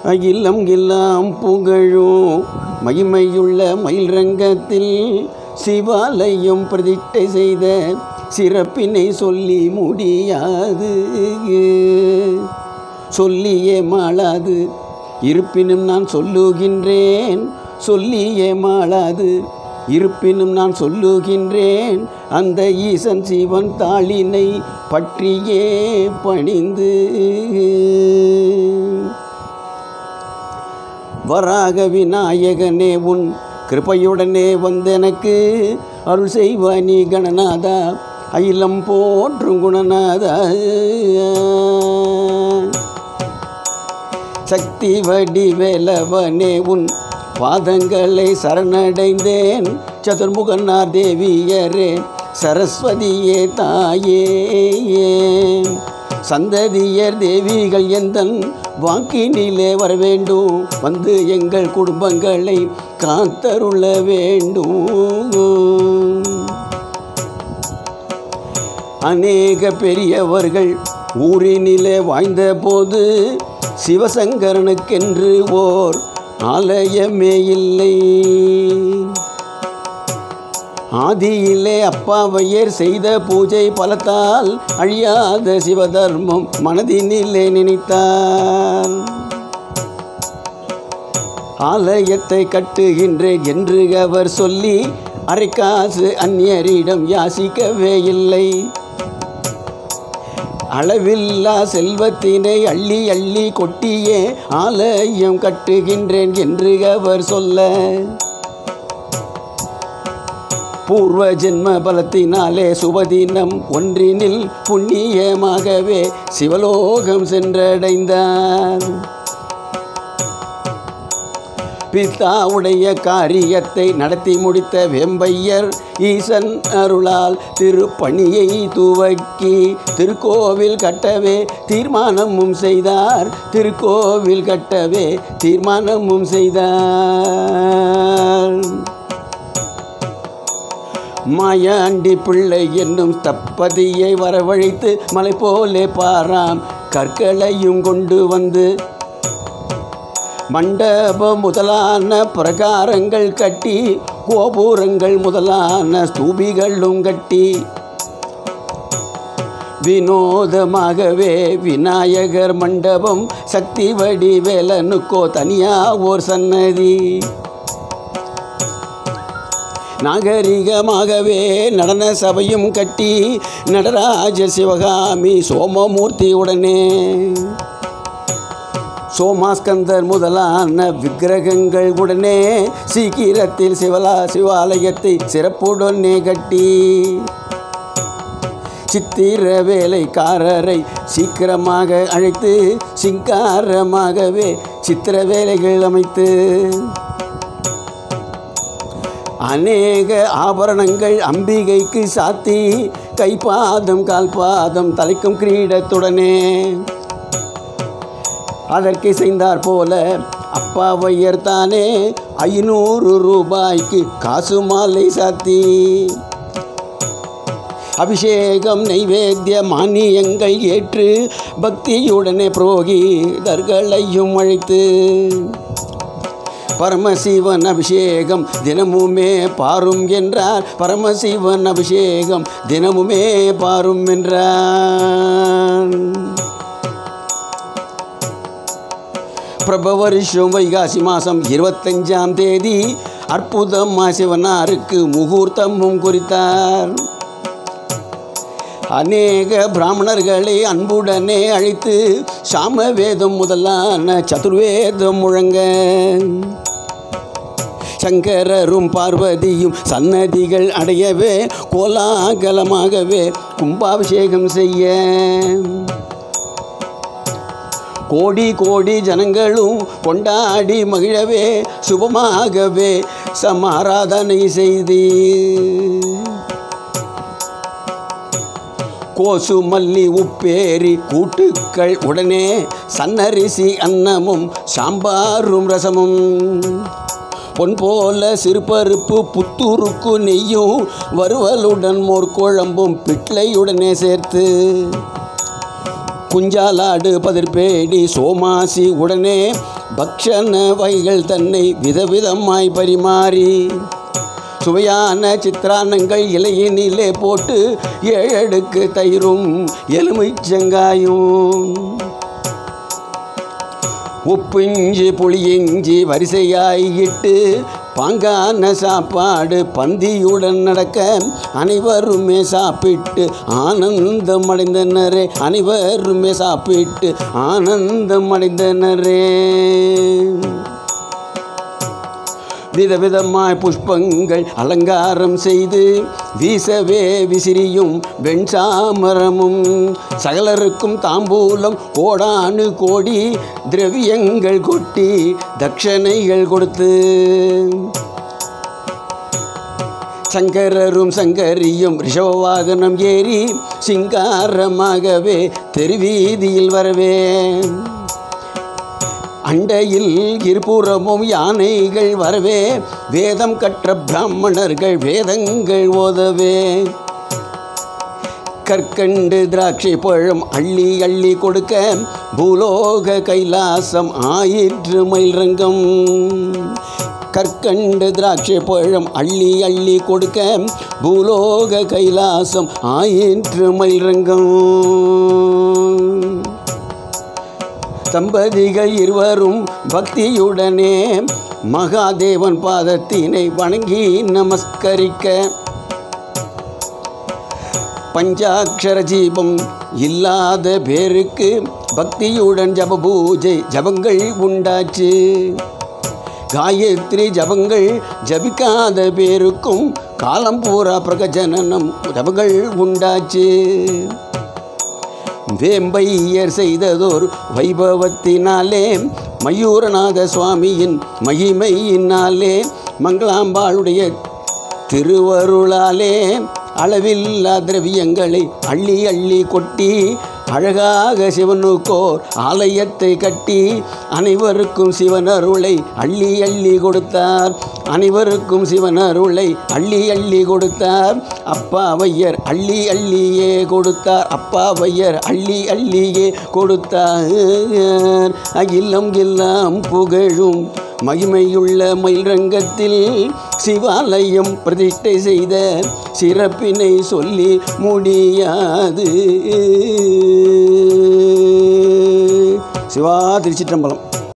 அகிலம் எல்லாம் புகழும் மகிமையுள்ள மயில் ரங்கத்தில் சிவாலயம் பிரதிஷ்டை செய்த சிறப்பினை சொல்லி முடியாது சொல்லியே மாளாது இருப்பினும் நான் சொல்லுகின்றேன் சொல்லியே மாளாது இருப்பினும் நான் சொல்லுகின்றேன் அந்த ஈசன் சிவன் தாளினை பற்றியே பணிந்து வராக விநாயகனே உன் கிருபையுடனே வந்தெனக்கு அருள் செய்வானி கணநாதா அகிலம் போற்றும் குணநாதா சக்தி வடிவேலவனே உன் பாதங்களை சரணடைந்தேன் சதுர்முகனார் தேவியரே சரஸ்வதியே தாயே சந்ததியர் தேவிகள் எந்தன் வாக்கினிலே வர வேண்டும் வந்து எங்கள் குடும்பங்களை காத்தருள வேண்டும் அநேக பெரியவர்கள் ஊரினிலே வாழ்ந்த போது சிவசங்கரனுக்கென்று ஓர் ஆலயமே இல்லை ஆதியிலே அப்பாவையர் செய்த பூஜை பலத்தால் அழியாத சிவதர்மம் மனதினிலே நினைத்தார் ஆலயத்தை கட்டுகின்றேன் என்று அவர் சொல்லி அரைக்காசு அந்நியரிடம் யாசிக்கவே இல்லை அளவில்லா செல்வத்தினை அள்ளி அள்ளி கொட்டியே ஆலயம் கட்டுகின்றேன் என்று அவர் சொல்ல பூர்வ ஜென்ம பலத்தினாலே சுபதினம் ஒன்றினில் புண்ணியமாகவே சிவலோகம் சென்றடைந்தார் பித்தாவுடைய காரியத்தை நடத்தி முடித்த வெம்பையர் ஈசன் அருளால் திருப்பணியை துவக்கி திருக்கோவில் கட்டவே தீர்மானமும் செய்தார் திருக்கோவில் கட்டவே தீர்மானமும் செய்தார் மாயாண்டி பிள்ளை என்னும் தப்பதியை வரவழைத்து மலை போலே பாராம் கற்களையும் கொண்டு வந்து மண்டபம் முதலான பிரகாரங்கள் கட்டி கோபுரங்கள் முதலான ஸ்தூபிகளும் கட்டி வினோதமாகவே விநாயகர் மண்டபம் சக்தி வடிவேலனுக்கோ தனியா ஓர் சன்னதி நாகரிகமாகவே நடன சபையும் கட்டி நடராஜ சிவகாமி சோமமூர்த்தி உடனே சோமாஸ்கந்தர் முதலான விக்கிரகங்கள் உடனே சீக்கிரத்தில் சிவலா சிவாலயத்தை சிறப்புடனே கட்டி சித்திர வேலைக்காரரை சீக்கிரமாக அழைத்து சிங்காரமாகவே சித்திர வேலைகள் அமைத்து அநேக ஆபரணங்கள் அம்பிகைக்கு சாத்தி கைப்பாதம் கால்பாதம் தலைக்கும் கிரீடத்துடனே அதற்கு செய்தார் போல அப்பாவையர் தானே ஐநூறு ரூபாய்க்கு காசு மாலை சாத்தி அபிஷேகம் நைவேத்திய மானியங்கள் ஏற்று பக்தியுடனே புரோகிதர்களையும் அழைத்து பரமசிவன் அபிஷேகம் தினமுமே பாரும் என்றார் பரமசிவன் அபிஷேகம் தினமுமே பாரும் என்றார் பிரப வருஷம் வைகாசி மாதம் இருபத்தஞ்சாம் தேதி அற்புதமா சிவனாருக்கு முகூர்த்தமும் குறித்தார் அநேக பிராமணர்களை அன்புடனே அழைத்து சாமவேதம் முதலான சதுர்வேதம் முழங்க சங்கரரும் பார்வதியும் சன்னதிகள் அடையவே கோலாகலமாகவே கும்பாபிஷேகம் செய்ய கோடி கோடி ஜனங்களும் கொண்டாடி மகிழவே சுபமாகவே சமாராதனை செய்து கோசு மல்லி உப்பேரி கூட்டுக்கள் உடனே சன்னரிசி அன்னமும் சாம்பாரும் ரசமும் பொன் போல சிறுபருப்பு புத்துருக்கு நெய்யும் வறுவலுடன் மோர் குழம்பும் பிட்லையுடனே சேர்த்து குஞ்சாலாடு பதிர்பேடி சோமாசி உடனே பக்ஷண வகைகள் தன்னை விதவிதமாய் பரிமாறி சுவையான சித்திரான்னங்கள் இலையினிலே போட்டு ஏழடுக்கு தயிரும் எலுமிச்சங்காயும் உப்பிஞ்சி புளியிஞ்சி வரிசையாய் இட்டு பாங்கான சாப்பாடு பந்தியுடன் நடக்க அனைவருமே சாப்பிட்டு ஆனந்தம் அடைந்தனரே அனைவருமே சாப்பிட்டு ஆனந்தம் அடைந்தனரே விதவிதமாய் புஷ்பங்கள் அலங்காரம் செய்து வீசவே விசிறியும் வெண்சாமரமும் சகலருக்கும் தாம்பூலம் கோடானு கோடி திரவியங்கள் கொட்டி தட்சணைகள் கொடுத்து சங்கரரும் சங்கரியும் ரிஷப வாகனம் ஏறி சிங்காரமாகவே தெருவீதியில் வரவே அண்டையில் இருபுறமும் யானைகள் வரவே வேதம் கற்ற பிராமணர்கள் வேதங்கள் ஓதவே கற்கண்டு திராட்சை பழம் அள்ளி அள்ளி கொடுக்க பூலோக கைலாசம் ஆயிற்று மயில்ரங்கம் கற்கண்டு திராட்சை பழம் அள்ளி அள்ளி கொடுக்க பூலோக கைலாசம் ஆயிற்று மயில்ரங்கம் தம்பதிகள் இருவரும் பக்தியுடனே மகாதேவன் பாதத்தினை வணங்கி நமஸ்கரிக்க பஞ்சாட்சர ஜீபம் இல்லாத பேருக்கு பக்தியுடன் ஜப பூஜை ஜபங்கள் உண்டாச்சு காயத்ரி ஜபங்கள் ஜபிக்காத பேருக்கும் காலம் பூரா பிரகஜனனம் ஜபங்கள் உண்டாச்சு வேம்பையர் செய்ததோர் வைபவத்தினாலே மயூரநாத சுவாமியின் மகிமையினாலே மங்களாம்பாளுடைய திருவருளாலே அளவில்லா திரவியங்களை அள்ளி அள்ளி கொட்டி அழகாக சிவனுக்கோர் ஆலயத்தை கட்டி அனைவருக்கும் சிவன் அருளை அள்ளி அள்ளி கொடுத்தார் அனைவருக்கும் சிவன் அருளை அள்ளி அள்ளி கொடுத்தார் அப்பாவையர் அள்ளி அள்ளியே கொடுத்தார் அப்பாவையர் அள்ளி அள்ளியே கொடுத்தார் அகிலம் எல்லாம் புகழும் மகிமையுள்ள மயில்ரங்கத்தில் சிவாலயம் பிரதிஷ்டை செய்த சிறப்பினை சொல்லி முடியாது சிவா திருச்சிற்றம்பலம்